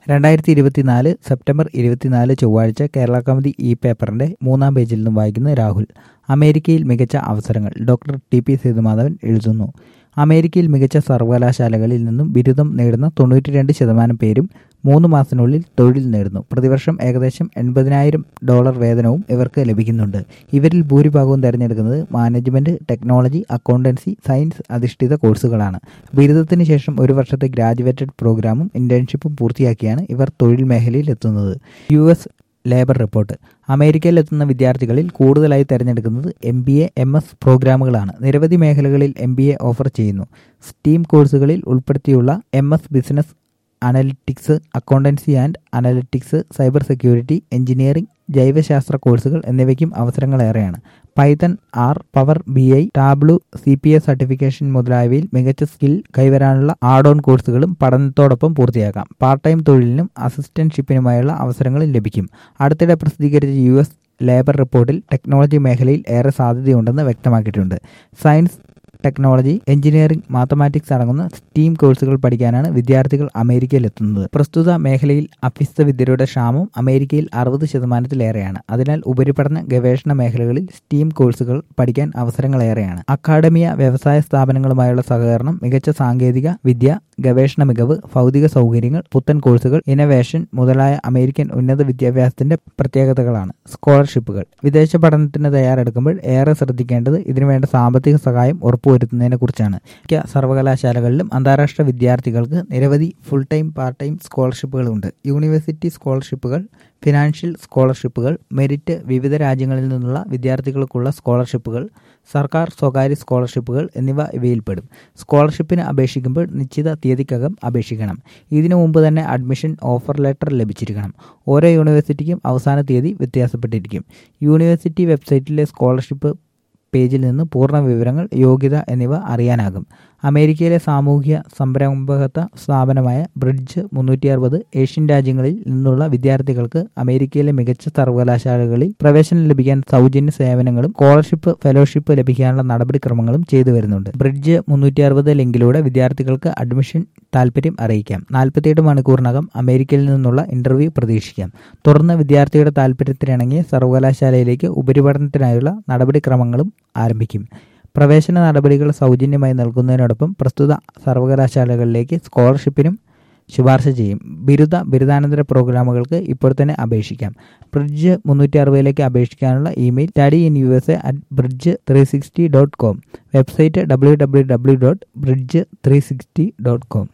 രണ്ടായിരത്തി ഇരുപത്തിനാല് സെപ്റ്റംബർ ഇരുപത്തിനാല് ചൊവ്വാഴ്ച കേരള കൗമുദി ഇ പേപ്പറിന്റെ മൂന്നാം പേജിൽ നിന്നും വായിക്കുന്ന രാഹുൽ അമേരിക്കയിൽ മികച്ച അവസരങ്ങൾ ഡോക്ടർ ടി പി സേതുമാധവൻ എഴുതുന്നു അമേരിക്കയിൽ മികച്ച സർവകലാശാലകളിൽ നിന്നും ബിരുദം നേടുന്ന തൊണ്ണൂറ്റിരണ്ട് ശതമാനം പേരും മൂന്ന് മാസത്തിനുള്ളിൽ തൊഴിൽ നേടുന്നു പ്രതിവർഷം ഏകദേശം എൺപതിനായിരം ഡോളർ വേതനവും ഇവർക്ക് ലഭിക്കുന്നുണ്ട് ഇവരിൽ ഭൂരിഭാഗവും തിരഞ്ഞെടുക്കുന്നത് മാനേജ്മെന്റ് ടെക്നോളജി അക്കൗണ്ടൻസി സയൻസ് അധിഷ്ഠിത കോഴ്സുകളാണ് ബിരുദത്തിന് ശേഷം ഒരു വർഷത്തെ ഗ്രാജുവേറ്റഡ് പ്രോഗ്രാമും ഇന്റേൺഷിപ്പും പൂർത്തിയാക്കിയാണ് ഇവർ തൊഴിൽ മേഖലയിൽ എത്തുന്നത് യു എസ് ലേബർ റിപ്പോർട്ട് അമേരിക്കയിലെത്തുന്ന വിദ്യാർത്ഥികളിൽ കൂടുതലായി തിരഞ്ഞെടുക്കുന്നത് M B A M S പ്രോഗ്രാമുകളാണ് നിരവധി മേഖലകളിൽ എം ബി എ ഓഫർ ചെയ്യുന്നു സ്റ്റീം കോഴ്സുകളിൽ ഉൾപ്പെടുത്തിയുള്ള M S business analytics accountancy and analytics cyber security engineering ജൈവശാസ്ത്ര കോഴ്സുകൾ എന്നിവയ്ക്കും അവസരങ്ങളേറെയാണ് python R power B I Tableau C P S certification മുതലായവയിൽ മികച്ച സ്കിൽ കൈവരാനുള്ള ആഡ് ഓൺ കോഴ്സുകളും പഠനത്തോടൊപ്പം പൂർത്തിയാക്കാം പാർട്ട് ടൈം തൊഴിലിനും അസിസ്റ്റന്റ്ഷിപ്പിനുമായുള്ള അവസരങ്ങളും ലഭിക്കും അടുത്തിടെ പ്രസിദ്ധീകരിച്ച യു എസ് ലേബർ റിപ്പോർട്ടിൽ ടെക്നോളജി മേഖലയിൽ ഏറെ സാധ്യതയുണ്ടെന്ന് വ്യക്തമാക്കിയിട്ടുണ്ട് സയൻസ് ടെക്നോളജി എഞ്ചിനീയറിംഗ് മാത്തമാറ്റിക്സ് അടങ്ങുന്ന സ്റ്റീം കോഴ്സുകൾ പഠിക്കാനാണ് വിദ്യാർത്ഥികൾ അമേരിക്കയിൽ എത്തുന്നത് പ്രസ്തുത മേഖലയിൽ അഭ്യസ്ത വിദ്യരുടെ ക്ഷാമം അമേരിക്കയിൽ അറുപത് ശതമാനത്തിലേറെയാണ് അതിനാൽ ഉപരിപഠന ഗവേഷണ മേഖലകളിൽ സ്റ്റീം കോഴ്സുകൾ പഠിക്കാൻ അവസരങ്ങളേറെയാണ് അക്കാഡമിയ വ്യവസായ സ്ഥാപനങ്ങളുമായുള്ള സഹകരണം മികച്ച സാങ്കേതിക വിദ്യ ഗവേഷണ മികവ് ഭൗതിക സൗകര്യങ്ങൾ പുത്തൻ കോഴ്സുകൾ ഇന്നവേഷൻ മുതലായ അമേരിക്കൻ ഉന്നത വിദ്യാഭ്യാസത്തിന്റെ പ്രത്യേകതകളാണ് സ്കോളർഷിപ്പുകൾ വിദേശ പഠനത്തിന് തയ്യാറെടുക്കുമ്പോൾ ഏറെ ശ്രദ്ധിക്കേണ്ടത് ഇതിനുവേണ്ട സാമ്പത്തിക സഹായം ഉറപ്പുവരുത്തുന്നതിനെ കുറിച്ചാണ് മിക്ക സർവകലാശാലകളിലും അന്താരാഷ്ട്ര വിദ്യാർത്ഥികൾക്ക് നിരവധി ഫുൾ ടൈം പാർട്ട് ടൈം സ്കോളർഷിപ്പുകളുണ്ട് യൂണിവേഴ്സിറ്റി സ്കോളർഷിപ്പുകൾ ഫിനാൻഷ്യൽ സ്കോളർഷിപ്പുകൾ മെരിറ്റ് വിവിധ രാജ്യങ്ങളിൽ നിന്നുള്ള വിദ്യാർത്ഥികൾക്കുള്ള സ്കോളർഷിപ്പുകൾ സർക്കാർ സ്വകാര്യ സ്കോളർഷിപ്പുകൾ എന്നിവ ഇവയിൽപ്പെടും സ്കോളർഷിപ്പിന് അപേക്ഷിക്കുമ്പോൾ നിശ്ചിത തീയതിക്കകം അപേക്ഷിക്കണം ഇതിനു മുമ്പ് തന്നെ അഡ്മിഷൻ ഓഫർ ലെറ്റർ ലഭിച്ചിരിക്കണം ഓരോ യൂണിവേഴ്സിറ്റിക്കും അവസാന തീയതി വ്യത്യാസപ്പെട്ടിരിക്കും യൂണിവേഴ്സിറ്റി വെബ്സൈറ്റിലെ സ്കോളർഷിപ്പ് പേജിൽ നിന്ന് പൂർണ്ണ വിവരങ്ങൾ യോഗ്യത എന്നിവ അറിയാനാകും അമേരിക്കയിലെ സാമൂഹ്യ സംരംഭകത്വ സ്ഥാപനമായ ബ്രിഡ്ജ് മുന്നൂറ്റി അറുപത് ഏഷ്യൻ രാജ്യങ്ങളിൽ നിന്നുള്ള വിദ്യാർത്ഥികൾക്ക് അമേരിക്കയിലെ മികച്ച സർവകലാശാലകളിൽ പ്രവേശനം ലഭിക്കാൻ സൗജന്യ സേവനങ്ങളും സ്കോളർഷിപ്പ് ഫെലോഷിപ്പ് ലഭിക്കാനുള്ള നടപടിക്രമങ്ങളും ചെയ്തു വരുന്നുണ്ട് ബ്രിഡ്ജ് മുന്നൂറ്റി അറുപത് ലിങ്കിലൂടെ വിദ്യാർത്ഥികൾക്ക് അഡ്മിഷൻ താല്പര്യം അറിയിക്കാം നാൽപ്പത്തിയെട്ട് മണിക്കൂറിനകം അമേരിക്കയിൽ നിന്നുള്ള ഇന്റർവ്യൂ പ്രതീക്ഷിക്കാം തുടർന്ന് വിദ്യാർത്ഥിയുടെ താല്പര്യത്തിനിണങ്ങിയ സർവകലാശാലയിലേക്ക് ഉപരിപഠനത്തിനായുള്ള നടപടിക്രമങ്ങളും ആരംഭിക്കും പ്രവേശന നടപടികൾ സൗജന്യമായി നൽകുന്നതിനോടൊപ്പം പ്രസ്തുത സർവകലാശാലകളിലേക്ക് സ്കോളർഷിപ്പിനും ശുപാർശ ചെയ്യും ബിരുദ ബിരുദാനന്തര പ്രോഗ്രാമുകൾക്ക് ഇപ്പോൾ തന്നെ അപേക്ഷിക്കാം ബ്രിഡ്ജ് മുന്നൂറ്റി അറുപതിലേക്ക് അപേക്ഷിക്കാനുള്ള email study in U S A at bridge three sixty dot com website W W W dot bridge three sixty dot com